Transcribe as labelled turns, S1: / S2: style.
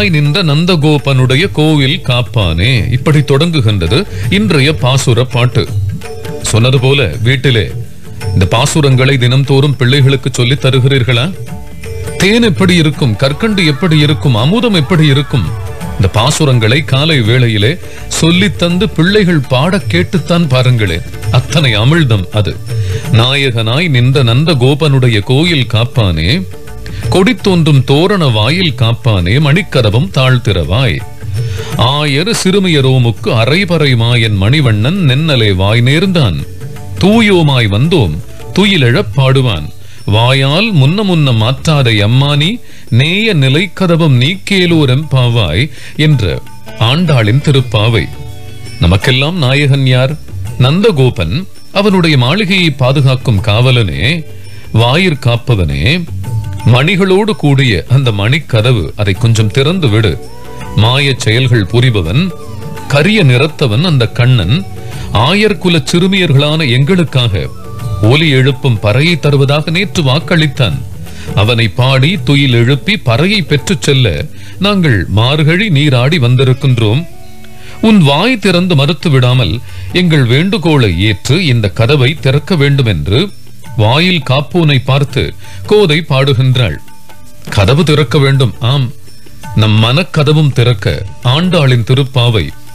S1: நாயகனாய் நின்ற நந்தகோபனுடைய கோவில் காப்பானே இப்படி தொடங்குகின்றது இன்றைய பாசுர பாட்டு சொன்னது போல வீட்டிலே இந்த பாசுரங்களை தினம்தோறும் பிள்ளைகளுக்கு சொல்லித் தருகிறீர்களா தேன் எப்படி இருக்கும் கற்கண்டு எப்படி இருக்கும் அமுதம் எப்படி இருக்கும் இந்த பாசுரங்களை காலை வேளையிலே சொல்லித் தந்து பிள்ளைகள் பாட கேட்டுத்தான் பாருங்களேன் அத்தனை அமிழ்தம் அது நாயகனாய் நின்ற நந்த கோபனுடைய கோயில் காப்பானே கொடி தோன்றும் தோரண வாயில் காப்பானே மணிக்கதவம் தாழ்த்திரவாய் ஆயர் சிறுமியரோமுக்கு அரைபறை மாயன் மணிவண்ணன் நென்னலே வாய் நேர்ந்தான் தூயோமாய் வந்தோம் துயிலெழப் பாடுவான் வாயால் முன்ன முன்ன மாற்றாத எம்மானி நேய நிலைக்கதவம் நீக்கேலோர் எம்பாவாய் என்ற ஆண்டாளின் திருப்பாவை நமக்கெல்லாம் நாயகன் யார் நந்தகோபன் அவனுடைய மாளிகையை பாதுகாக்கும் காவலனே வாயிற் காப்பவனே மணிகளோடு கூடிய அந்த மணிக்கதவு அதை கொஞ்சம் திறந்து விடு மாயச் செயல்கள் புரிபவன் கரிய நிறத்தவன் அந்த கண்ணன் ஆயர்குல சிறுமியர்களான எங்களுக்காக ஒலி எழுப்பும் பறையை தருவதாக நேற்று வாக்களித்தான் அவனை பாடி துயில் எழுப்பி பறையை பெற்றுச் செல்ல நாங்கள் மார்கழி நீராடி வந்திருக்கின்றோம் உன் வாய் திறந்து மறுத்து விடாமல் எங்கள் வேண்டுகோளை ஏற்று இந்த கதவை திறக்க வேண்டும் என்று வாயில் காப்போனை பார்த்து கோதை பாடுகின்றாள் கதவு திறக்க வேண்டும் ஆம் நம் மனக்கதவும் திறக்க ஆண்டாளின் திருப்பாவை